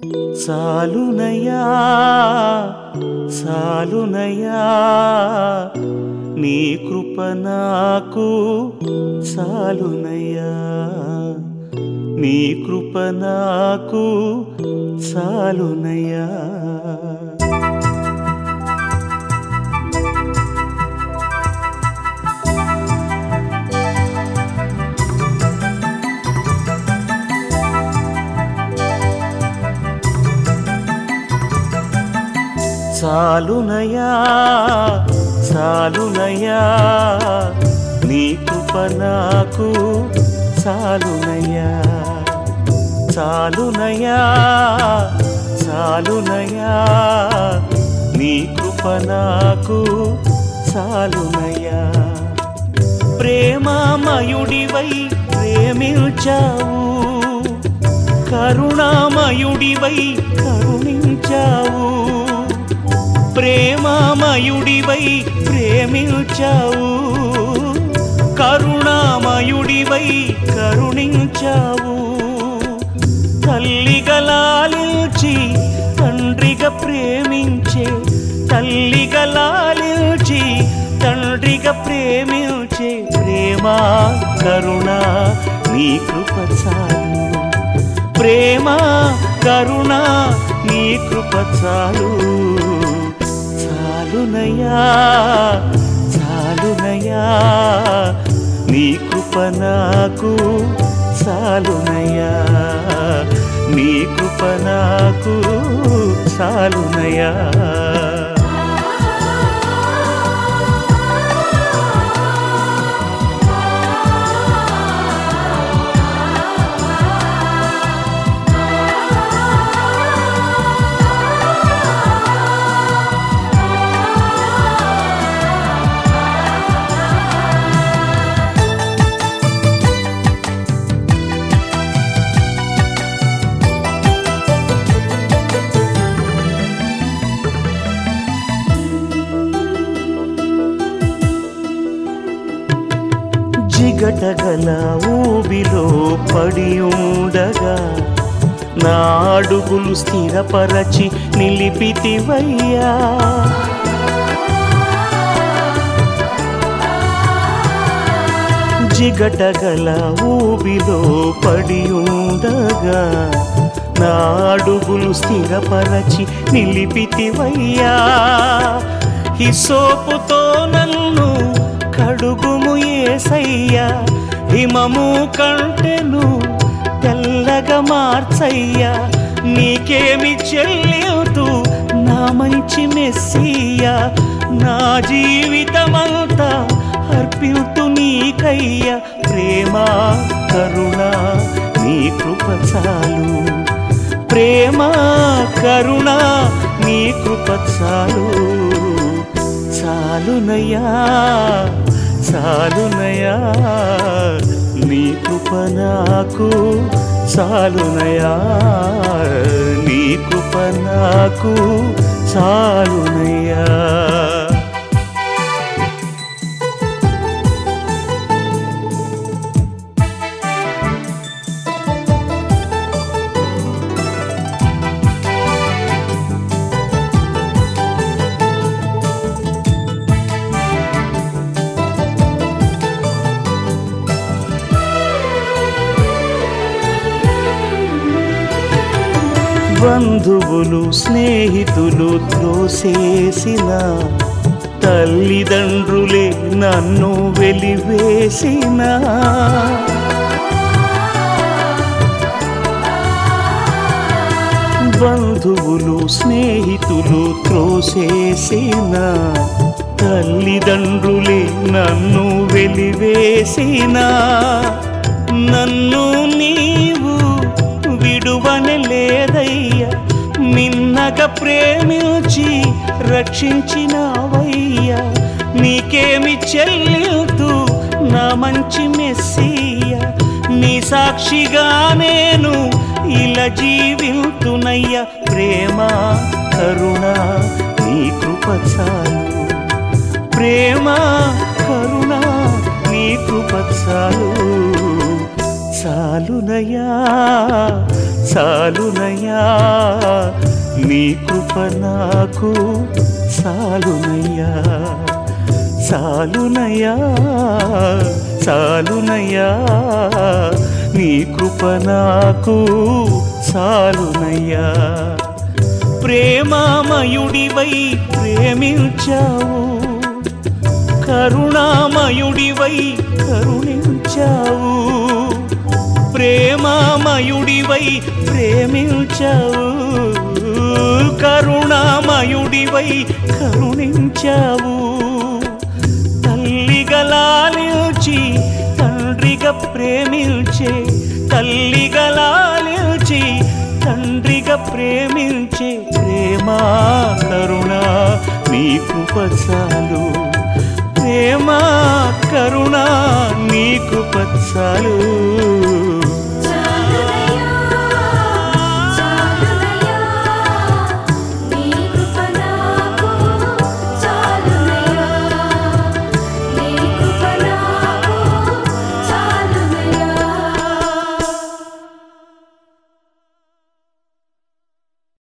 సాలునయా సాలునయా నీ కృప నాకు సాలునయా నీ కృప నాకు సాలునయా సాలునయా సాలునయా నీ కృప నాకు సాలునయా సాలునయా సాలునయా నీ కృప నాకు సాలునయా ప్రేమామయుడివై ప్రేమించావు కరుణామయుడివై కరుణించావు ప్రేమామయుడివై ప్రేమించావు కరుణామయుడివై కరుణించావు తల్లిగా లాలించి తండ్రిగా ప్రేమించే తల్లిగా లాలించి తండ్రిగా ప్రేమించే ప్రేమ కరుణ నీ కృప చాలు ప్రేమ కరుణ నీ కృప చాలు చాలునయా చాలునయా నీ కృప నాకు చాలునయా నీ కృప నాకు చాలునయా జిగటగల ఊబిలో పడి ఉండగా నా అడుగులు స్థిరపరచి నిలిపితివయ్యా జిగటగల ఊబిలో పడి ఉండగా నా అడుగులు స్థిరపరచి నిలిపితివయ్యా హిసోపుతో నన్ను కడుగుము ఏసయ్యా హిమము కంటెను తెల్లగా మార్చయ్యా నీకేమి చెల్లితూ నా మంచి మెస్సియా నా జీవితమంతా అర్పితు నీకయ్యా ప్రేమ కరుణ నీ కృప చాలు ప్రేమ కరుణ నీ కృప చాలు చాలునయా చాలునయా నీ కృప నాకు చాలునయా నీ కృప నాకు చాలునయా బంధువులు స్నేహితులు త్రోసేసిన తల్లిదండ్రులే నన్ను వెలివేసిన బంధువులు స్నేహితులు త్రోసేసిన తల్లిదండ్రులే నన్ను వెలివేసిన నన్ను నీవు విడువని లేదయ్యా మిన్నగా ప్రేమించి రక్షించినవయ్యా నీకేమి చెల్లితూ నా మంచి మెస్సియా నీ సాక్షిగా నేను ఇలా జీవితునయ్యా ప్రేమ కరుణ నీ కృప చాలు ప్రేమ కరుణ నీ కృప చాలు చాలునయా సాలునయ్యా నీ కృప నాకు సాలునయ్యా సాలునయ్యా సాలునయ్యా నీ కృప నాకు సాలునయ్యా ప్రేమామయుడివై ప్రేమించావు కరుణామయుడివై కరుణించావు ప్రేమామయుడివై ప్రేమించావు కరుణామయుడివై కరుణించావు తల్లిగా లాలించి తండ్రిగా ప్రేమించే తల్లిగా లాలించి తండ్రిగా ప్రేమించే ప్రేమ కరుణ నీ కృపచాలు ప్రేమ కరుణ నీ కృపచాలు